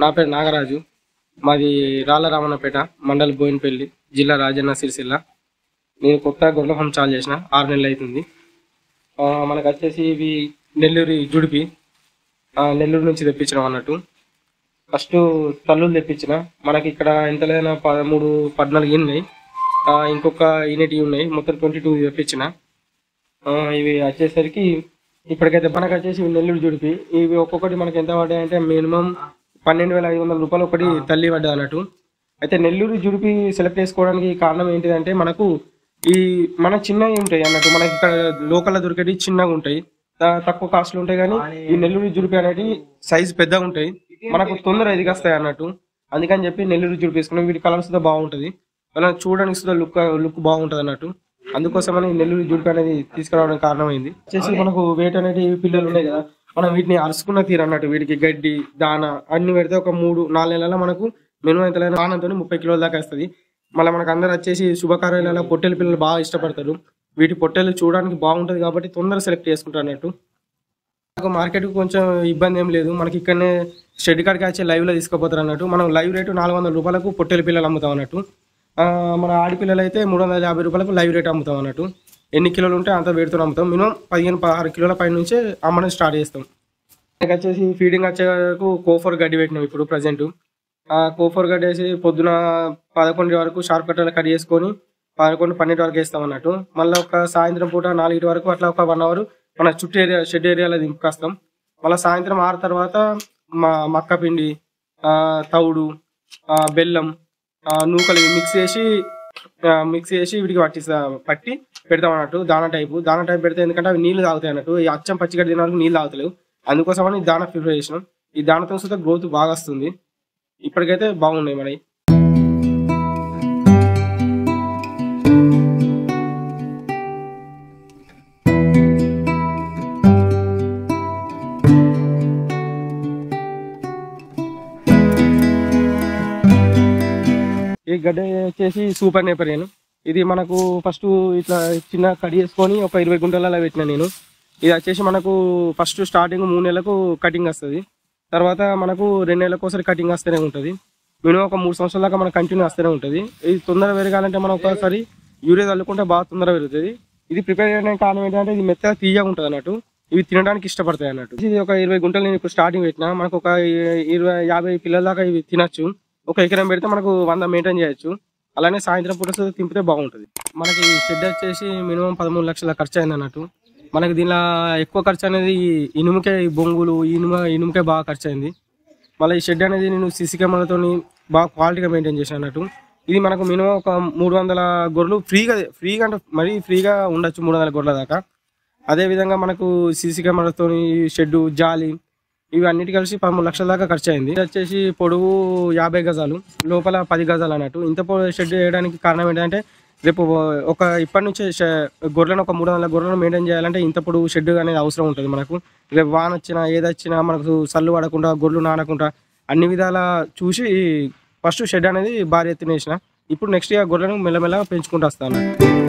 నా పేరు నాగరాజు మాది రాళ్ళ రామన్నపేట మండల్ బోయినపల్లి జిల్లా రాజన్న సిరిసిల్ల నేను కొత్త గొర్రెల ఫామ్ చాలు చేసిన ఆరు నెలలు అవుతుంది ఆ, మనకు వచ్చేసి ఇవి నెల్లూరి జుడిపి ఆ, నెల్లూరు నుంచి తెప్పించినాం అన్నట్టు ఫస్ట్ తల్లులు తెప్పించిన మనకి ఇక్కడ ఎంత లేదన్నా పదమూడు పద్నాలుగు ఉన్నాయి ఆ, ఇంకొక యూనిట్ ఉన్నాయి మొత్తం ట్వంటీ టూ తెప్పించిన ఆ, ఇవి వచ్చేసరికి ఇప్పటికైతే మనకు వచ్చేసి ఇవి నెల్లూరు జుడిపి ఇవి ఒక్కొక్కటి మనకి ఎంత పడ్డాయి అంటే మినిమం పన్నెండు వేల ఐదు వందల రూపాయలు ఒకటి తల్లి పడ్డా అన్నట్టు అయితే నెల్లూరు జుడిపి సెలెక్ట్ చేసుకోవడానికి కారణం ఏంటిదంటే మనకు ఈ మన చిన్నవి ఉంటాయి అన్నట్టు మనకి ఇక్కడ లోకల్లో దొరికేవి చిన్నగా ఉంటాయి త- తక్కువ కాస్ట్లు ఉంటాయి కానీ ఈ నెల్లూరు జుడిపి అనేవి సైజ్ పెద్దగా ఉంటాయి మనకు తొందర ఎదిగస్తాయి అన్నట్టు అందుకని చెప్పి నెల్లూరు జుడిపి వేసుకున్నాం వీటి కలర్స్ తో బాగుంటది అలా చూడడానికి సుధా లుక్ లుక్ బాగుంటది అన్నట్టు అందుకోసమని నెల్లూరు జుడిపి అనేది తీసుకురావడానికి కారణమైంది వచ్చేసి మనకు వెయిట్ అనేది పిల్లలు ఉన్నాయి కదా మనం వీటిని అరుచుకున్న తీరు అన్నట్టు వీటికి గడ్డి దాన అన్ని పెడితే ఒక మూడు నాలుగు నెలల మనకు మినిమం ఎంత దానంతో ముప్పై కిలోల దాకా వస్తుంది మళ్ళీ మనకు అందరు వచ్చేసి శుభకార్యాలలో పొట్టెల పిల్లలు బాగా ఇష్టపడతారు వీటి పొట్టెలు చూడడానికి బాగుంటది కాబట్టి తొందర సెలెక్ట్ చేసుకుంటారు అన్నట్టు నాకు మార్కెట్ కొంచెం ఇబ్బంది ఏం లేదు మనకి ఇక్కడనే షెడ్ కాడికి వచ్చి లైవ్ లో తీసుకుపోతారు అన్నట్టు మనం లైవ్ రేటు నాలుగు వందల రూపాయలకు పొట్టెల పిల్లలు అమ్ముతాం అన్నట్టు ఆ, మన ఆడపిల్లలు అయితే మూడు వందల యాభై రూపాయలకు లైవ్ రేట్ అమ్ముతాం అన్నట్టు ఎన్ని కిలోలు ఉంటే అంత వేడుతో అమ్ముతాం మినిమం పదిహేను పదహారు కిలోల పై నుంచే అమ్మడం స్టార్ట్ చేస్తాం మనకి వచ్చేసి ఫీడింగ్ వచ్చే వరకు కోఫోర్ గడ్డి పెట్టినాం ఇప్పుడు ప్రజెంట్ ఆ కోఫోర్ గడ్డి వేసి పొద్దున పదకొండు వరకు షార్ప్ కట్టలు కట్ చేసుకొని పదకొండు పన్నెండు వరకు వేస్తాం అన్నట్టు మళ్ళీ ఒక సాయంత్రం పూట నాలుగింటి వరకు అట్లా ఒక వన్ అవర్ మన చుట్టూ ఏరియా షెడ్ ఏరియాలో దింపుకొస్తాం మళ్ళీ సాయంత్రం ఆరు తర్వాత మా మక్క పిండి ఆ, తౌడు ఆ, బెల్లం ఆ, నూకలు ఇవి మిక్స్ చేసి మిక్స్ చేసి వీటికి పట్టిస్తా పట్టి పెడతాం అన్నట్టు దానా టైపు దానా టైప్ పెడితే ఎందుకంటే అవి నీళ్లు తాగుతాయి అన్నట్టు ఈ అచ్చం పచ్చిగడ్డి తినడానికి నీళ్ళు తాగుతలేవు అందుకోసమని ఈ దానా ప్రిపేర్ చేసినాం ఈ దానాతో సుతా గ్రోత్ బాగా వస్తుంది ఇప్పటికైతే బాగున్నాయి మనవి ఈ గడ్డ వచ్చేసి సూపర్ నేపరియన్ ఇది మనకు ఫస్ట్ ఇట్లా చిన్న కట్ చేసుకొని ఒక ఇరవై గుంటలలో పెట్టిన నేను ఇది వచ్చేసి మనకు ఫస్ట్ స్టార్టింగ్ మూడు నెలలకు కటింగ్ వస్తుంది తర్వాత మనకు రెండు నెలలకు ఒకసారి కటింగ్ వస్తూనే ఉంటుంది మినిమం ఒక మూడు సంవత్సరాల దాకా మనకు కంటిన్యూ వస్తూనే ఉంటుంది ఇది తొందర పెరగాలంటే మనం ఒకసారి యూరియా చల్లుకుంటే బాగా తొందర పెరుగుతుంది ఇది ప్రిపేర్ చేయడానికి కారణం ఏంటంటే ఇది మెత్తగా తీయగా ఉంటుంది అన్నట్టు ఇవి తినడానికి ఇష్టపడతాయి అన్నట్టు ఇది ఒక ఇరవై గుంటలు నేను ఇప్పుడు స్టార్టింగ్ పెట్టిన మనకు ఒక ఇరవై యాభై పిల్లల దాకా ఇవి తినచ్చు ఒక ఎకరం పెడితే మనకు వంద మెయింటైన్ చేయొచ్చు అలానే సాయంత్రం పూట సుద్ధా తింపితే బాగుంటుంది మనకి షెడ్ వచ్చేసి మినిమం పదమూడు లక్షల ఖర్చు అయింది అన్నట్టు మనకి దీనిలో ఎక్కువ ఖర్చు అనేది ఈ ఇనుముకే ఈ బొంగులు ఈ ఇనుమ ఇనుముకే బాగా ఖర్చు అయింది మళ్ళీ ఈ షెడ్ అనేది నేను సీసీ కెమెరాతో బాగా క్వాలిటీగా మెయింటైన్ చేశాను అన్నట్టు ఇది మనకు మినిమం ఒక మూడు వందల గొర్రెలు ఫ్రీగా ఫ్రీగా అంటే మరీ ఫ్రీగా ఉండొచ్చు మూడు వందల గొర్రెల దాకా అదే విధంగా మనకు సీసీ కెమెరాతో షెడ్ జాలి ఇవి అన్నిటి కలిసి పదమూడు లక్షల దాకా ఖర్చు అయింది ఇది వచ్చేసి పొడవు యాభై గజాలు లోపల పది గజాలు అన్నట్టు ఇంత పొ- షెడ్ వేయడానికి కారణం ఏంటంటే రేపు ఒక ఇప్పటి నుంచే షె- గొర్రెలను ఒక మూడు వందల గొర్రెలను మెయింటైన్ చేయాలంటే ఇంత పొడవు షెడ్ అనేది అవసరం ఉంటుంది మనకు రేపు వాన వచ్చినా ఏదొచ్చినా మనకు సల్లు పడకుండా గొర్రెలు నానకుండా అన్ని విధాల చూసి ఫస్ట్ షెడ్ అనేది భారీ ఎత్తున వేసిన ఇప్పుడు నెక్స్ట్ ఇయర్ గొర్రెలను మెల్లమెల్లగా పెంచుకుంటూ వస్తాను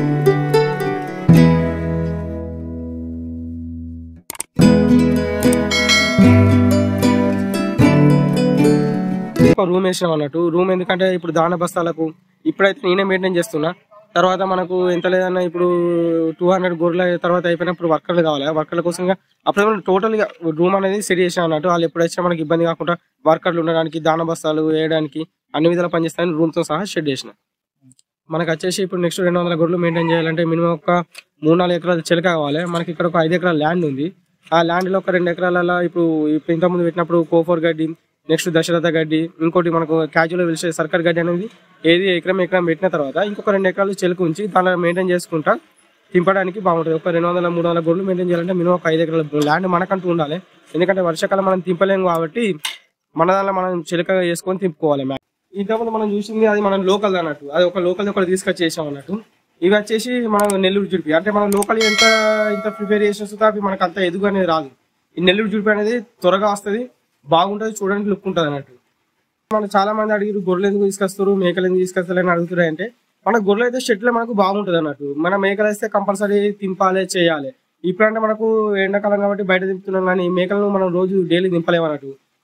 ఒక రూమ్ వేసినాం అన్నట్టు రూమ్ ఎందుకంటే ఇప్పుడు దాన బస్తాలకు ఇప్పుడైతే నేనే మెయింటైన్ చేస్తున్నా తర్వాత మనకు ఎంత లేదన్నా ఇప్పుడు టూ హండ్రెడ్ గొర్రెల తర్వాత అయిపోయినప్పుడు వర్కర్లు కావాలి వర్కర్ల కోసం అప్పుడు టోటల్ గా రూమ్ అనేది సెట్ చేసాం అన్నట్టు వాళ్ళు ఎప్పుడు వచ్చినా మనకి ఇబ్బంది కాకుండా వర్కర్లు ఉండడానికి దాన బస్తాలు వేయడానికి అన్ని విధాలు పనిచేస్తాయని రూమ్ తో సహా షెడ్ చేసిన మనకు వచ్చేసి ఇప్పుడు నెక్స్ట్ రెండు వందల గొర్రెలు మెయింటైన్ చేయాలంటే మినిమం ఒక మూడు నాలుగు ఎకరాలు చిలక కావాలి మనకి ఇక్కడ ఒక ఐదు ఎకరాల ల్యాండ్ ఉంది ఆ ల్యాండ్ లో ఒక రెండు ఎకరాలలో ఇప్పుడు ఇప్పుడు ఇంతకుముందు పెట్టినప్పుడు కోఫోర్ గడ్డి నెక్స్ట్ దశరథ గడ్డి ఇంకోటి మనకు క్యాజువల్ పిలిచే సర్కార్ గడ్డి అనేది ఏది ఎకరం ఎకరం పెట్టిన తర్వాత ఇంకొక రెండు ఎకరాలు చెలుకు ఉంచి దానిలో మెయింటైన్ చేసుకుంటా తింపడానికి బాగుంటుంది ఒక రెండు వందల మూడు వందల గొర్రెలు మెయింటైన్ చేయాలంటే మినిమం ఒక ఐదు ఎకరాల ల్యాండ్ మనకంటూ ఉండాలి ఎందుకంటే వర్షాకాలం మనం తింపలేము కాబట్టి మన దానిలో మనం చిలక వేసుకొని తింపుకోవాలి మ్యామ్ ఇంతకుముందు మనం చూసింది అది మనం లోకల్ అన్నట్టు అది ఒక లోకల్ ఒకటి తీసుకొచ్చి చేసాం అన్నట్టు ఇవి వచ్చేసి మనం నెల్లూరు జుడిపి అంటే మనం లోకల్ ఎంత ఇంత ప్రిపేర్ చేసిన అవి మనకు అంత ఎదుగు అనేది రాదు ఈ నెల్లూరు జుడిపి అనేది త్వరగా వస్తుంది బాగుంటుంది చూడడానికి లుక్ ఉంటుంది అన్నట్టు మనం చాలా మంది అడిగారు గొర్రెలు ఎందుకు తీసుకొస్తారు మేకలు ఎందుకు తీసుకొస్తారు అని అడుగుతారు అంటే మన గొర్రెలు అయితే షెడ్లో మనకు బాగుంటుంది అన్నట్టు మన మేకలు వేస్తే కంపల్సరీ తింపాలి చేయాలి ఇప్పుడంటే మనకు ఎండాకాలం కాబట్టి బయట దింపుతున్నాం కానీ మేకలను మనం రోజు డైలీ దింపలేము అన్నట్టు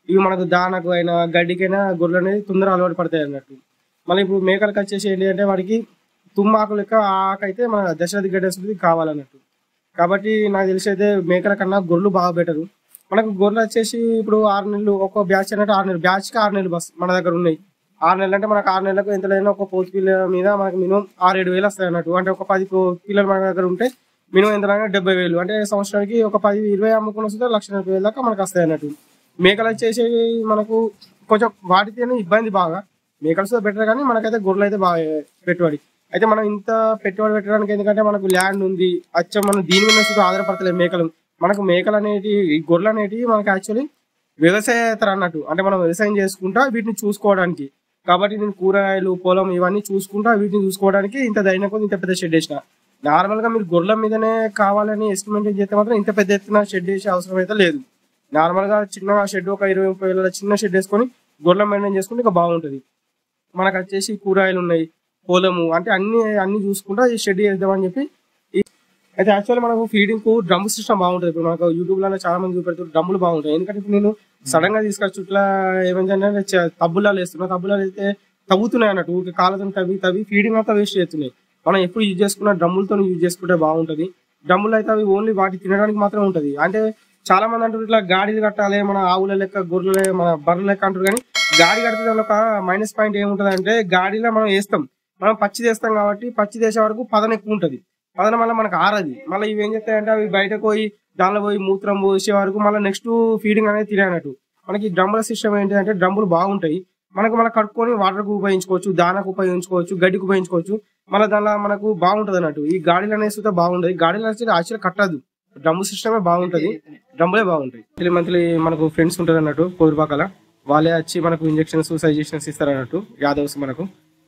ఇవి మనకు దానకు అయినా గడ్డికైనా గొర్రెలు అనేది తొందర అలవాటు పడతాయి అన్నట్టు మళ్ళీ ఇప్పుడు మేకలకు వచ్చేసి ఏంటి అంటే వాడికి తుమ్మాకు లెక్క ఆ ఆకు అయితే మన దశరథి గడ్డ కావాలన్నట్టు కాబట్టి నాకు తెలిసి అయితే మేకల కన్నా గొర్రెలు బాగా బెటరు మనకు గొర్రెలు వచ్చేసి ఇప్పుడు ఆరు నెలలు ఒక బ్యాచ్ అన్నట్టు ఆరు నెలలు బ్యాచ్కి ఆరు నెలలు బస్ మన దగ్గర ఉన్నాయి ఆరు నెలలు అంటే మనకు ఆరు నెలలకు ఎంత లేదన్నా ఒక పోతు పిల్ల మీద మనకు మినిమం ఆరు ఏడు వేలు వస్తాయి అన్నట్టు అంటే ఒక పది పో- పిల్లలు మన దగ్గర ఉంటే మినిమం ఎంత లేదన్నా డెబ్బై వేలు అంటే సంవత్సరానికి ఒక పది ఇరవై అమ్ముకుని వస్తే లక్ష నలభై వేలు దాకా మనకు వస్తాయి అన్నట్టు మేకలు వచ్చేసి మనకు కొంచెం వాటితోనే ఇబ్బంది బాగా మేకల్స్ బెటర్ కానీ మనకైతే గొర్రెలు అయితే బాగా పెట్టుబడి అయితే మనం ఇంత పెట్టుబడి పెట్టడానికి ఎందుకంటే మనకు ల్యాండ్ ఉంది అచ్చం మనం దీని మీద చూసి ఆధారపడతలేదు మేకలు మనకు మేకలు అనేటి ఈ గొర్రెలు అనేటివి మనకి యాక్చువల్లీ వ్యవసాయేతర అన్నట్టు అంటే మనం వ్యవసాయం చేసుకుంటా వీటిని చూసుకోవడానికి కాబట్టి నేను కూరగాయలు పొలం ఇవన్నీ చూసుకుంటా వీటిని చూసుకోవడానికి ఇంత ధైర్యం కొద్ది ఇంత పెద్ద షెడ్ వేసిన నార్మల్ గా మీరు గొర్రెల మీదనే కావాలని ఎస్టిమేట్ చేస్తే మాత్రం ఇంత పెద్ద ఎత్తున షెడ్ వేసే అవసరం అయితే లేదు నార్మల్ గా చిన్న షెడ్ ఒక ఇరవై ముప్పై వేల చిన్న షెడ్ వేసుకొని గొర్రెల మెయింటైన్ చేసుకుంటే ఇంకా బాగుంటది మనకు వచ్చేసి కూరగాయలు ఉన్నాయి పొలము అంటే అన్ని అన్ని చూసుకుంటా ఈ షెడ్ చేద్దామని చెప్పి ఈ- అయితే యాక్చువల్లీ మనకు ఫీడింగ్ కు డ్రమ్ సిస్టమ్ బాగుంటుంది ఇప్పుడు మనకు యూట్యూబ్ లో చాలా మంది చూపెడుతారు డ్రమ్ములు బాగుంటాయి ఎందుకంటే ఇప్పుడు నేను సడన్ గా తీసుకొచ్చి ఇట్లా ఏమైందంటే చ- తబ్బులాలు వేస్తున్నా తబ్బులాలు అయితే తవ్వుతున్నాయి అన్నట్టు ఊరికే కాళ్ళతో తవ్వి తవ్వి ఫీడింగ్ అంతా వేస్ట్ చేస్తున్నాయి మనం ఎప్పుడు యూజ్ చేసుకున్న డ్రమ్ములతో యూజ్ చేసుకుంటే బాగుంటది డ్రమ్ములు అయితే అవి ఓన్లీ వాటి తినడానికి మాత్రమే ఉంటది అంటే చాలా మంది అంటారు ఇట్లా గాడిలు కట్టాలి మన ఆవుల లెక్క గొర్రెల మన బర్రెల లెక్క అంటారు కానీ గాడి కడితే దానిలో ఒక మైనస్ పాయింట్ ఏముంటది అంటే గాడిలో మనం వేస్తాం మనం పచ్చి చేస్తాం కాబట్టి పచ్చి చేసే వరకు పదన ఎక్కువ ఉంటది పదన మళ్ళీ మనకు ఆరది మళ్ళీ ఇవి ఏం చేస్తాయంటే అవి బయటకు పోయి దానిలో పోయి మూత్రం పోసే వరకు మళ్ళీ నెక్స్ట్ ఫీడింగ్ అనేది తినట్టు మనకి డ్రమ్ముల సిస్టమ్ ఏంటి అంటే డ్రమ్ములు బాగుంటాయి మనకు మనం కట్టుకొని వాటర్కు ఉపయోగించుకోవచ్చు దానకు ఉపయోగించుకోవచ్చు గడ్డికి ఉపయోగించుకోవచ్చు మళ్ళీ దానిలో మనకు బాగుంటది అన్నట్టు ఈ గాడిలు అనేది సుతా బాగుంటది గాడిలు వచ్చి యాక్చువల్ కట్టదు డ్రమ్ సిస్టమే బాగుంటది డ్రమ్ములే బాగుంటాయి మంత్లీ మంత్లీ మనకు ఫ్రెండ్స్ ఉంటారు అన్నట్టు కోరిపాకల వాళ్ళే వచ్చి మనకు ఇంజెక్షన్స్ సజెషన్స్ ఇస్తారు అన్నట్టు యాదవ్స్ మనకు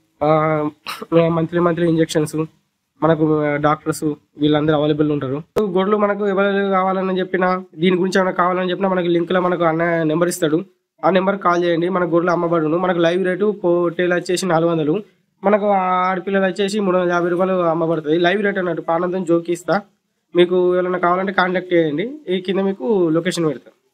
మంత్లీ మంత్లీ ఇంజెక్షన్స్ మనకు డాక్టర్స్ వీళ్ళందరూ అవైలబుల్ ఉంటారు గొడ్లు మనకు అవైలబుల్ కావాలని చెప్పినా దీని గురించి ఏమైనా కావాలని చెప్పినా మనకి లింక్ లో మనకు అన్న నెంబర్ ఇస్తాడు ఆ నెంబర్ కాల్ చేయండి మన గొడ్లు అమ్మబడును మనకు లైవ్ రేటు పోటీలు వచ్చేసి నాలుగు వందలు మనకు ఆడపిల్లలు వచ్చేసి మూడు వందల యాభై రూపాయలు అమ్మబడుతుంది లైవ్ రేట్ అన్నట్టు పానందం జోకి ఇస్తా మీకు ఎవరైనా కావాలంటే కాంటాక్ట్ చేయండి ఈ కింద మీకు లొకేషన్ పెడతాను